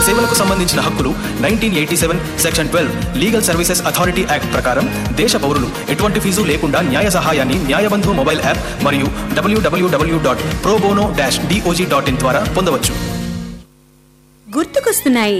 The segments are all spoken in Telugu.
సేవలకు సంబంధించిన హక్కులు nineteen eighty seven section twelve legal services authority act ప్రకారం దేశ పౌరులు ఎటువంటి ఫీజు లేకుండా న్యాయ సహాయాన్ని న్యాయబంధు మొబైల్ యాప్ మరియు W W W dot pro bono dash D O J dot in ద్వారా పొందవచ్చు గుర్తుకొస్తున్నాయి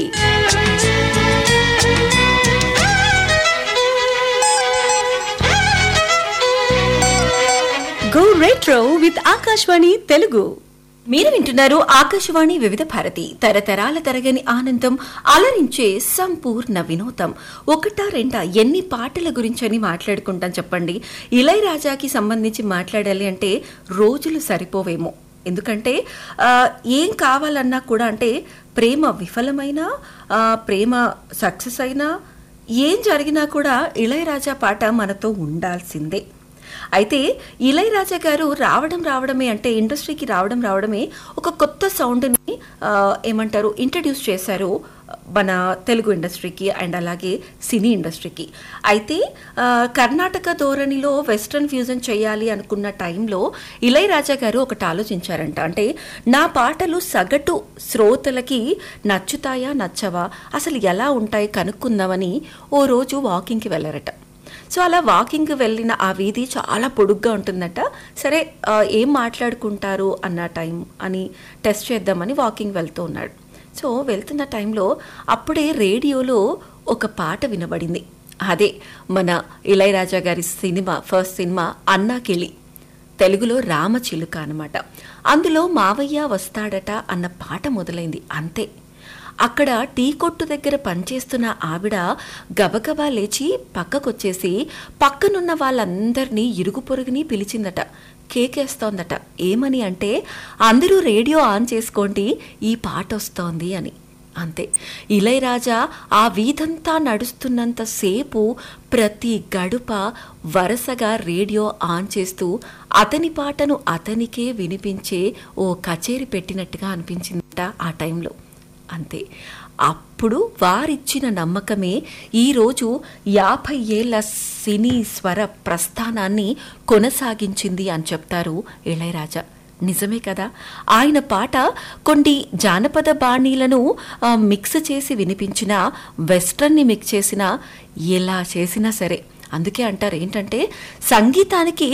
go retro with Akashvani Telugu మీరు వింటున్నారు ఆకాశవాణి వివిధ భారతి తరతరాల తరగని ఆనందం అలరించే సంపూర్ణ వినోదం ఒకటా రెండా ఎన్ని పాటల గురించని మాట్లాడుకుంటాం చెప్పండి ఇళయరాజాకి సంబంధించి మాట్లాడాలి అంటే రోజులు సరిపోవేమో ఎందుకంటే ఆ, ఏం కావాలన్నా కూడా అంటే ప్రేమ విఫలమైనా ఆ, ప్రేమ సక్సెస్ అయినా ఏం జరిగినా కూడా ఇళయరాజా పాట మనతో ఉండాల్సిందే అయితే ఇళయరాజా గారు రావడం రావడమే అంటే ఇండస్ట్రీకి రావడం రావడమే ఒక కొత్త సౌండ్ని ఆ, ఏమంటారు ఇంట్రడ్యూస్ చేశారు మన తెలుగు ఇండస్ట్రీకి అండ్ అలాగే సినీ ఇండస్ట్రీకి అయితే ఆ, కర్ణాటక ధోరణిలో వెస్ట్రన్ ఫ్యూజన్ చేయాలి అనుకున్న టైంలో ఇళయరాజా గారు ఒకటి ఆలోచించారంట అంటే నా పాటలు సగటు శ్రోతలకి నచ్చుతాయా నచ్చవా అసలు ఎలా ఉంటాయి కనుక్కుందామని ఓ రోజు వాకింగ్కి వెళ్ళారట సో అలా వాకింగ్ వెళ్ళిన ఆ వీధి చాలా పొడుగ్గా ఉంటుందట సరే ఆ, ఏం మాట్లాడుకుంటారు అన్న టైం అని టెస్ట్ చేద్దామని వాకింగ్ వెళ్తూ ఉన్నాడు సో వెళ్తున్న టైంలో అప్పుడే రేడియోలో ఒక పాట వినబడింది అదే మన ఇళయరాజా గారి సినిమా ఫస్ట్ సినిమా అన్నాకిళి తెలుగులో రామచిలుక అనమాట అందులో మావయ్య వస్తాడట అన్న పాట మొదలైంది అంతే అక్కడ టీ కొట్టు దగ్గర పనిచేస్తున్న ఆవిడ గబగబా లేచి పక్కకొచ్చేసి పక్కనున్న వాళ్ళందరినీ ఇరుగు పొరుగుని పిలిచిందట కేకేస్తోందట ఏమని అంటే అందరూ రేడియో ఆన్ చేసుకోండి ఈ పాట వస్తోంది అని అంతే ఇళయరాజా ఆ వీధంతా నడుస్తున్నంత సేపు ప్రతి గడుప వరుసగా రేడియో ఆన్ చేస్తూ అతని పాటను అతనికే వినిపించే ఓ కచేరీ పెట్టినట్టుగా అనిపించిందట ఆ టైంలో అంతే అప్పుడు వారిచ్చిన నమ్మకమే ఈరోజు యాభై ఏళ్ల సినీ స్వర ప్రస్థానాన్ని కొనసాగించింది అని చెప్తారు ఇళయరాజా నిజమే కదా ఆయన పాట కొన్ని జానపద బాణీలను ఆ, మిక్స్ చేసి వినిపించిన వెస్ట్రన్ని మిక్స్ చేసిన ఎలా చేసినా సరే అందుకే అంటారు ఏంటంటే సంగీతానికి